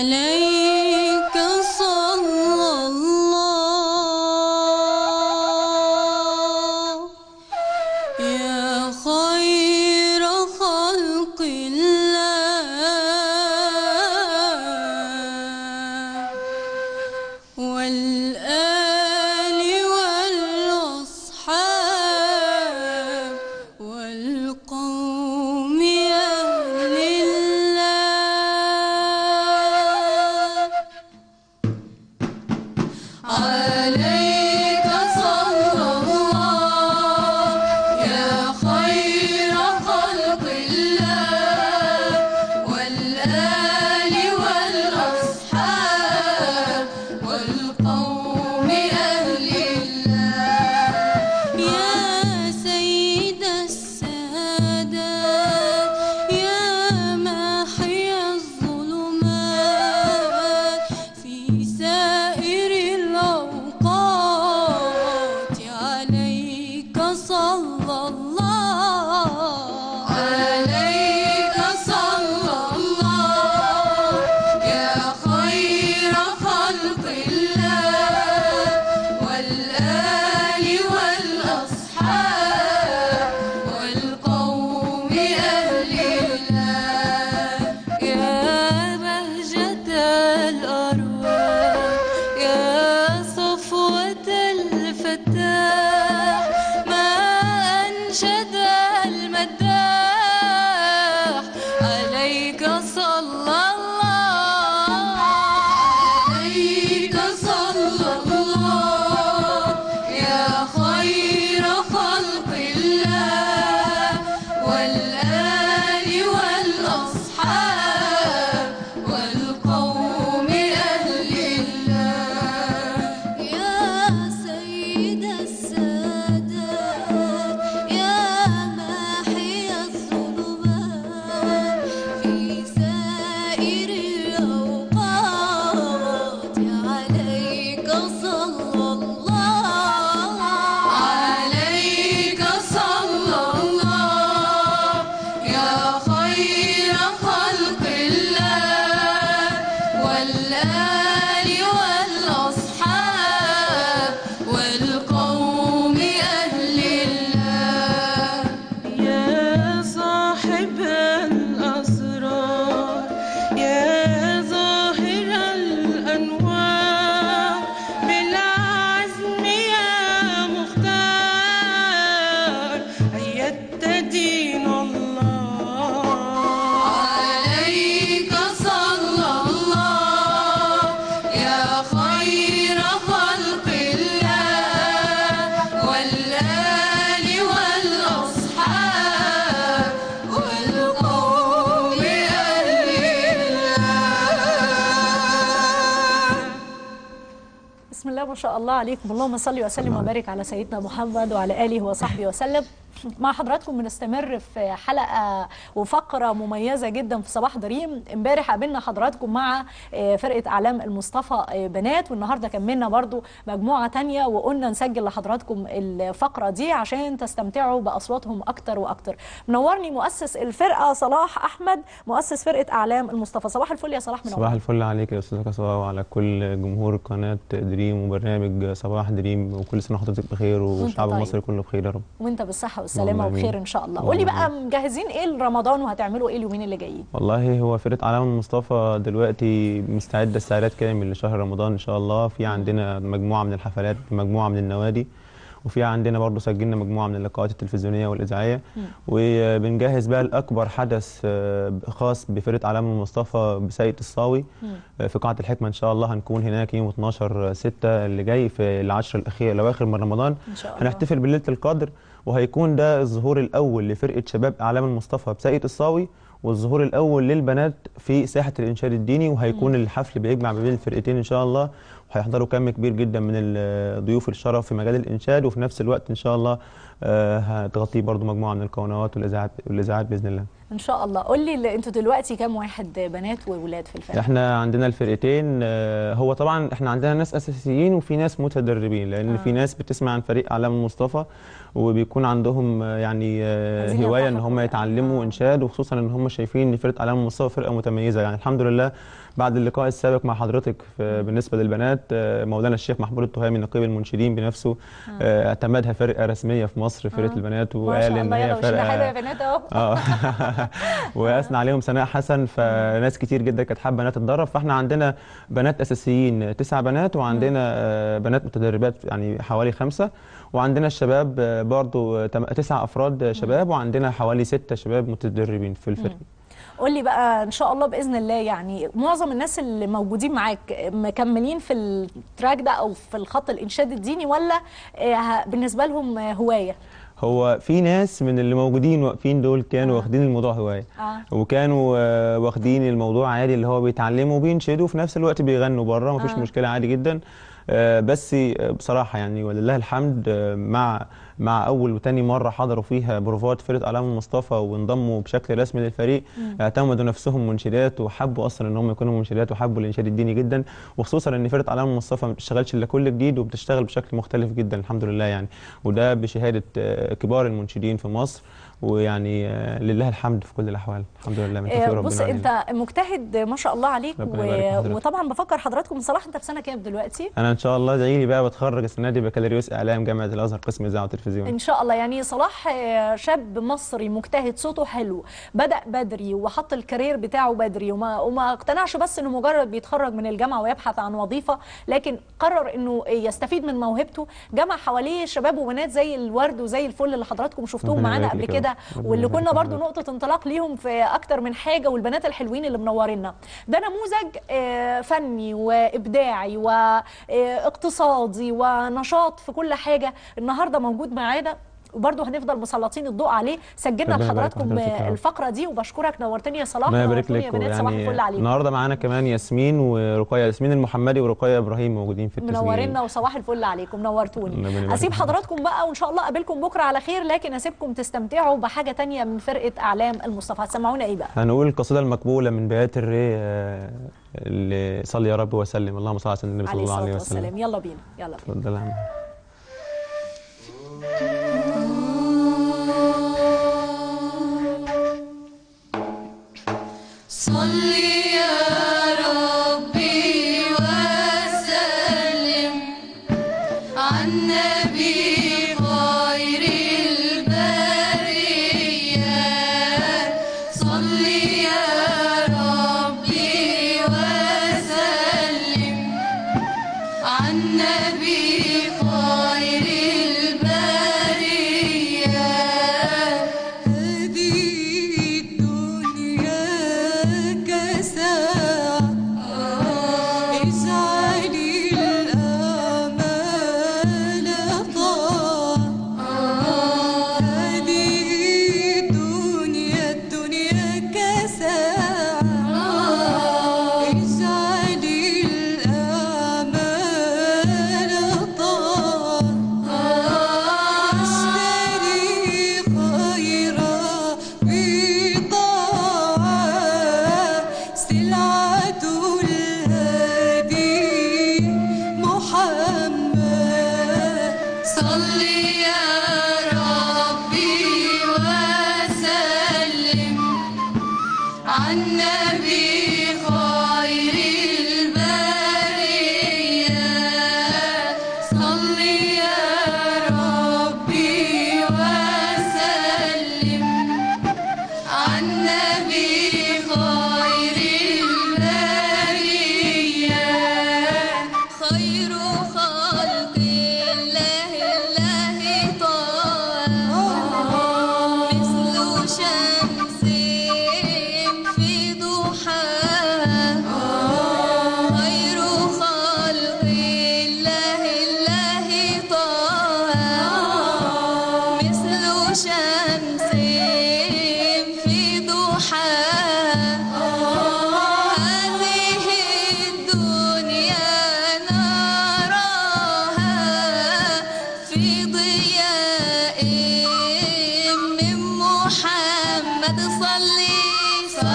عليك صلى الله يا خير خلق الله والآل والأصحاب والقوم أهل الله عليك صلى الله يا خير خلق الله والآل والأصحاب والقوم أهل الله يا سيد السادات يا محي الظلمات في سائر الأوقات عليك صلى الله عليك صلى الله يا خير خلق الله والآل والأصحاب والقوم أهل الله يا بهجة الأرواح يا صفوة الفتاح ما أنشد المداح عليك صلى الله عليك صلى الله يا خير خلق الله والآل والأصحاب والقوم أهل الله يا سيد السادات يا محي الظلمات في سائر الأوقات عليك صلى الله عليك صلى الله يا خير خلق الله والآل والأصحاب والقوم أهل الله يا صاحب الأسرار يا ظاهر الأنوار بالعزم يا مختار أيدت دين الله عليك صلى الله يا خير خلق الله والآل والأصحاب والقوم أهل الله بسم الله ما شاء الله عليكم اللهم صل وسلم وبارك على سيدنا محمد وعلى اله وصحبه وسلم مع حضراتكم بنستمر في حلقه وفقره مميزه جدا في صباح دريم امبارح قابلنا حضراتكم مع آه، فرقه اعلام المصطفى آه، بنات والنهارده كملنا برضو مجموعه تانية وقلنا نسجل لحضراتكم الفقره دي عشان تستمتعوا باصواتهم اكتر واكتر منورني مؤسس الفرقه صلاح احمد مؤسس فرقه اعلام المصطفى صباح الفل يا صلاح منور صباح الفل عليك يا استاذ كسوة وعلى كل جمهور قناه دريم وبرنامج صباح دريم وكل سنه وحضرتك بخير والشعب طيب. المصري كله بخير يا رب وانت بالصحه والسلامه اللهم آمين. وبخير ان شاء الله اللهم قول لي بقى آمين. مجهزين ايه لرمضان وهتعملوا ايه اليومين اللي جايين والله هو فرقه علام المصطفى دلوقتي مستعده استعداد كامل لشهر رمضان ان شاء الله في عندنا مجموعه من الحفلات مجموعه من النوادي وفي عندنا برضه سجلنا مجموعه من اللقاءات التلفزيونيه والاذاعيه وبنجهز بقى لاكبر حدث آه، خاص بفرقه علام المصطفى بساقية الصاوي آه، في قاعه الحكمه ان شاء الله هنكون هناك يوم 12 6 اللي جاي في العشر الاخير الاواخر من رمضان ان شاء الله هنحتفل بليله القدر وهيكون ده الظهور الاول لفرقه شباب اعلام المصطفى بساقية الصاوي والظهور الاول للبنات في ساحه الانشاد الديني وهيكون الحفل بيجمع ما بين الفرقتين ان شاء الله هيحضروا كم كبير جدا من ال- ضيوف الشرف في مجال الانشاد وفي نفس الوقت ان شاء الله آه، هتغطيه برضو مجموعه من القنوات والاذاعات والاذاعات باذن الله ان شاء الله قول لي اللي انتوا دلوقتي كام واحد بنات وولاد في الفريق احنا عندنا الفرقتين آه، هو طبعا احنا عندنا ناس اساسيين وفي ناس متدربين لان آه. في ناس بتسمع عن فريق اعلام المصطفى وبيكون عندهم آه، يعني آه، عايزين هوايه ان يلتحقوا هم بقى. يتعلموا آه. انشاد وخصوصا ان هم شايفين ان فرقه اعلام المصطفى فرقه متميزه يعني الحمد لله بعد اللقاء السابق مع حضرتك في- بالنسبه للبنات آه، مولانا الشيخ محمود التهامي نقيب المنشدين بنفسه آه، اعتمدها فرقه رسميه في مصر فرقه آه. البنات ما وقال شاء ان الله هي يلا وشنا حلو يا فرقه بنات اهو اه واثنى عليهم سناء حسن فناس كتير جدا كانت حابه انها تتدرب فاحنا عندنا بنات اساسيين تسع بنات وعندنا آه، بنات متدربات يعني حوالي خمسه وعندنا الشباب آه، برضو آه، تم- تسع افراد شباب وعندنا حوالي سته شباب متدربين في الفريق قول لي بقى ان شاء الله باذن الله يعني معظم الناس اللي موجودين معاك مكملين في التراك ده او في الخط الانشاد الديني ولا آه، ه- بالنسبه لهم آه، هوايه هو في ناس من اللي موجودين واقفين دول كانوا آه. واخدين الموضوع هوايه اه وكانوا آه، واخدين الموضوع عادي اللي هو بيتعلموا وبينشدوا وفي نفس الوقت بيغنوا بره مفيش آه. مشكله عادي جدا آه، بس آه، بصراحه يعني ولله الحمد آه، مع مع اول وتاني مره حضروا فيها بروفات فرقه اعلام المصطفى وانضموا بشكل رسمي للفريق اعتمدوا نفسهم منشدات وحبوا اصلا ان هم يكونوا منشدات وحبوا الانشاد الديني جدا وخصوصا ان فرقه اعلام المصطفى ما بتشتغلش الا كل جديد وبتشتغل بشكل مختلف جدا الحمد لله يعني وده بشهاده آه، كبار المنشدين في مصر ويعني آه، لله الحمد في كل الاحوال الحمد لله من توفيق آه، ربنا بص علينا. انت مجتهد ما شاء الله عليك ربنا يبارك في حضرتك. وطبعا بفكر حضراتكم بصراحه انت في سنه كام دلوقتي انا ان شاء الله ادعي لي بقى بتخرج السنه دي بكالوريوس اعلام جامعه الازهر قسم اذاعه وتلفزيون ان شاء الله يعني صلاح آه، شاب مصري مجتهد صوته حلو بدا بدري وحط الكارير بتاعه بدري وما وما اقتنعش بس انه مجرد بيتخرج من الجامعه ويبحث عن وظيفه لكن قرر انه يستفيد من موهبته جمع حواليه شباب وبنات زي الورد وزي الفل اللي حضراتكم شفتوهم ربنا معانا يبارك قبل لك يا كده رب. ربنا واللي يبارك كنا في برضو حضرتك. نقطه انطلاق ليهم في اكتر من حاجه والبنات الحلوين اللي منورينا ده نموذج آه، فني وابداعي واقتصادي ونشاط في كل حاجه النهارده موجود معانا وبرضه هنفضل مسلطين الضوء عليه سجلنا ربنا يبارك في لحضراتكم حضرتك يا رب. الفقره دي وبشكرك نورتني يا صلاح ربنا يبارك نورتوني يا لك بنات صباح الفل يعني عليكم النهارده معانا كمان ياسمين ورقيه ياسمين المحمدي ورقيه ابراهيم موجودين في التسجيل منورينا وصباح الفل عليكم نورتوني ربنا يبارك اسيب فيك. حضراتكم بقى وان شاء الله اقابلكم بكره على خير لكن اسيبكم تستمتعوا بحاجه تانية من فرقه اعلام المصطفى هتسمعونا ايه بقى هنقول القصيده المقبوله من بيات الري آه، اللي صلي يا رب وسلم اللهم صل على سيدنا النبي صلى عليه الله عليه الصلاه وسلم والسلام يلا بينا يلا بينا اتفضل يا عم صل يا ربي وسلم على النبي خير البرية صل يا ربي وسلم على النبي خير البرية هذه الدنيا كساعة اجعلي الآمال طاعة هذه الدنيا الدنيا كساعة اجعلي الآمال طاعة اشتري خيرا بطاعة سلعة الهادي محمد صل يا ربي وسلم على النبي خير البرية صل يا ربي وسلم على النبي خير البرية خير خلق الله الله طه مثل شمس في ضحاها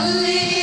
صلي